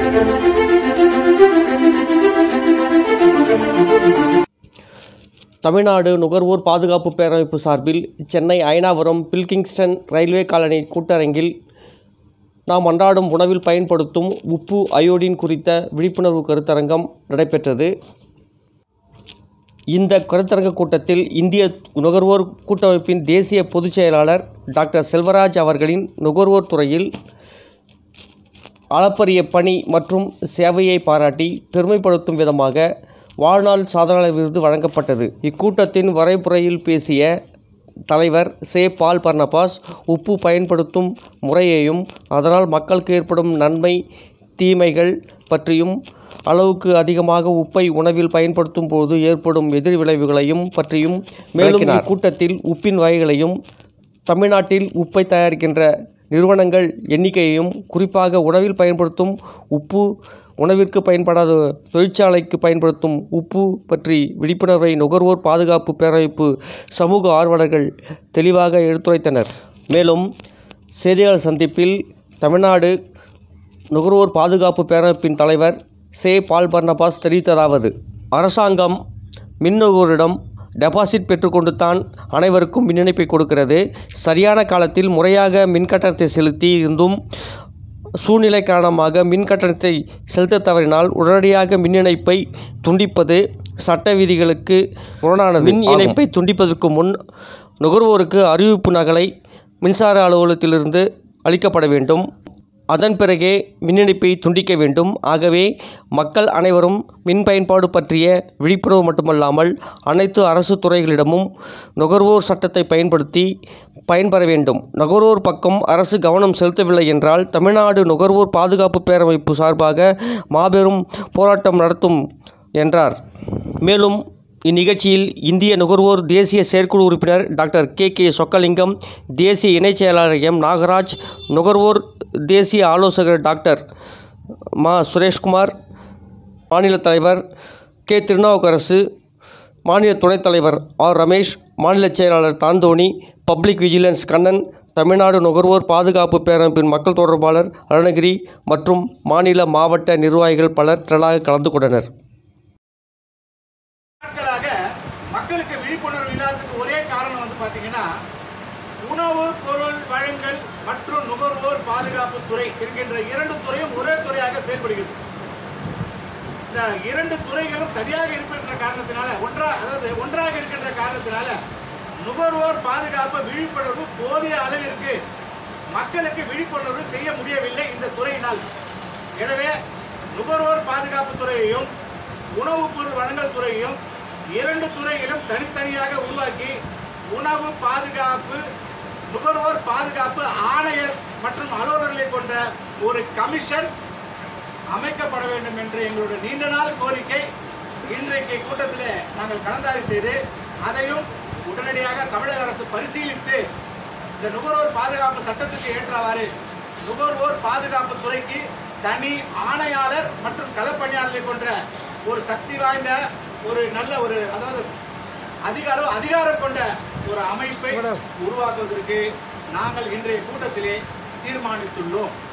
தமிழ்நாடு நுகர்வோர் பாதுகாப்பு பேரமைப்பு சார்பில் Chennai Ayanavaram Pilkington railway colony கூட்டரங்கில் நாம் அன்றாடம் உணவில் பயன்படுத்தும் உப்பு அயோடின் குறித்த விழிப்புணர்வு கருத்தரங்கம் நடைபெற்றது இந்த கருத்தரங்க கூட்டத்தில் இந்திய நுகர்வோர் கூட்டமைப்பின் தேசிய பொதுச் செயலாளர் டாக்டர் செல்வராஜ் அவர்களின் நுகர்வோர் துறையில் அளப்பரிய பணி மற்றும் சேவையை பாராட்டி பெருமைப்படுத்தும் விதமாக வாழ்நாள் சாதனையாளர் விருது வழங்கப்பட்டது இக்கூட்டத்தின் வரைபுறையில் பேசிய தலைவர் சே பால் பர்னபாஸ் உப்பு பயன்படுத்தும் முறையையும் அதனால் மக்களுக்கு ஏற்படும் நன்மை தீமைகள் பற்றியும் அளவுக்கு அதிகமாக உப்பை உணவில் பயன்படுத்தும் போது ஏற்படும் எதிர் விளைவுகளையும் பற்றியும் மேலும் இக்கூட்டத்தில் உப்பின் வகைகளையும் தமிழ்நாட்டில் உப்பை தயாரிக்கின்ற நிறுவனங்கள் எண்ணிக்கையையும் குறிப்பாக உணவில் பயன்படுத்தும் உப்பு உணவிற்கு பயன்படாத தொழிற்சாலைக்கு பயன்படுத்தும் உப்பு பற்றி விழிப்புணர்வை நுகர்வோர் பாதுகாப்பு பேரமைப்பு சமூக ஆர்வலர்கள் தெளிவாக எடுத்துரைத்தனர் மேலும் செய்தியாளர் சந்திப்பில் தமிழ்நாடு நுகர்வோர் பாதுகாப்பு பேரமைப்பின் தலைவர் சே பால் பர்னபாஸ் தெரிவித்ததாவது அரசாங்கம் மின் நுகர்வோரிடம் டெபாசிட் பெற்றுக்கொண்டு தான் அனைவருக்கும் மின் இணைப்பை கொடுக்கிறது சரியான காலத்தில் முறையாக மின் கட்டணத்தை செலுத்தி இருந்தும் சூழ்நிலை காரணமாக மின் கட்டணத்தை செலுத்த தவறினால் உடனடியாக மின் இணைப்பை துண்டிப்பது சட்ட விதிகளுக்கு முரணானது மின் இணைப்பை துண்டிப்பதற்கு முன் நுகர்வோருக்கு அறிவிப்பு நகலை மின்சார அலுவலகத்திலிருந்து அளிக்கப்பட வேண்டும் அதன் பிறகே மின் இணைப்பை துண்டிக்க வேண்டும் ஆகவே மக்கள் அனைவரும் மின் பயன்பாடு பற்றிய விழிப்புணர்வு மட்டுமல்லாமல் அனைத்து அரசு துறைகளிடமும் நுகர்வோர் சட்டத்தை பயன்படுத்தி பயன்பெற வேண்டும் நுகர்வோர் பக்கம் அரசு கவனம் செலுத்தவில்லை என்றால் தமிழ்நாடு நுகர்வோர் பாதுகாப்பு பேரமைப்பு சார்பாக மாபெரும் போராட்டம் நடத்தும் என்றார் மேலும் இந்நிகழ்ச்சியில் இந்திய நுகர்வோர் தேசிய செயற்குழு உறுப்பினர் டாக்டர் கே கே சொக்கலிங்கம் தேசிய இணைச் செயலாளர் எம் நாகராஜ் நுகர்வோர் தேசிய ஆலோசகர் டாக்டர் மா சுரேஷ்குமார் மாநில தலைவர் கே திருநாவுக்கரசு மாநில துணைத் தலைவர் ஆர் ரமேஷ் மாநில செயலாளர் தாந்தோணி பப்ளிக் விஜிலன்ஸ் கண்ணன் தமிழ்நாடு நுகர்வோர் பாதுகாப்பு பேரமைப்பின் மக்கள் தொடர்பாளர் அருணகிரி மற்றும் மாநில மாவட்ட நிர்வாகிகள் பலர் திரளாக கலந்து கொண்டனர் நாட்களாக மக்களுக்கு விழிப்புணர்வு இல்லாததுக்கு ஒரே காரணம் வந்து பார்த்தீங்கன்னா உணவு பொருள் வழங்கல் மற்றும் நுகர்வோர் பாதுகாப்பு துறை என்கின்ற இரண்டு துறையும் ஒரே துறையாக செயல்படுகிறது இந்த இரண்டு துறைகளும் தனியாக இருக்கின்ற காரணத்தினால ஒன்றா அதாவது ஒன்றாக இருக்கின்ற காரணத்தினால நுகர்வோர் பாதுகாப்பு விழிப்புணர்வு போதிய அளவிற்கு மக்களுக்கு விழிப்புணர்வு செய்ய முடியவில்லை இந்த துறையினால் எனவே நுகர்வோர் பாதுகாப்பு துறையையும் உணவுப் பொருள் வழங்கல் துறையையும் இரண்டு துறையிலும் தனித்தனியாக உருவாக்கி உணவு பாதுகாப்பு நுகர்வோர் பாதுகாப்பு ஆணையர் மற்றும் அலுவலர்களை கொண்ட ஒரு கமிஷன் அமைக்கப்பட வேண்டும் என்று எங்களுடைய நீண்ட நாள் கோரிக்கை இன்றைக்கு கூட்டத்தில் நாங்கள் கலந்தாய்வு செய்து அதையும் உடனடியாக தமிழக அரசு பரிசீலித்து இந்த நுகர்வோர் பாதுகாப்பு சட்டத்துக்கு ஏற்றவாறு நுகர்வோர் பாதுகாப்பு துறைக்கு தனி ஆணையாளர் மற்றும் களப்பணியாளர்களை கொண்ட ஒரு சக்தி வாய்ந்த ஒரு நல்ல ஒரு அதாவது அதிக அளவு அதிகாரம் கொண்ட ஒரு அமைப்பை உருவாக்குவதற்கு நாங்கள் இன்றைய கூட்டத்திலே தீர்மானித்துள்ளோம்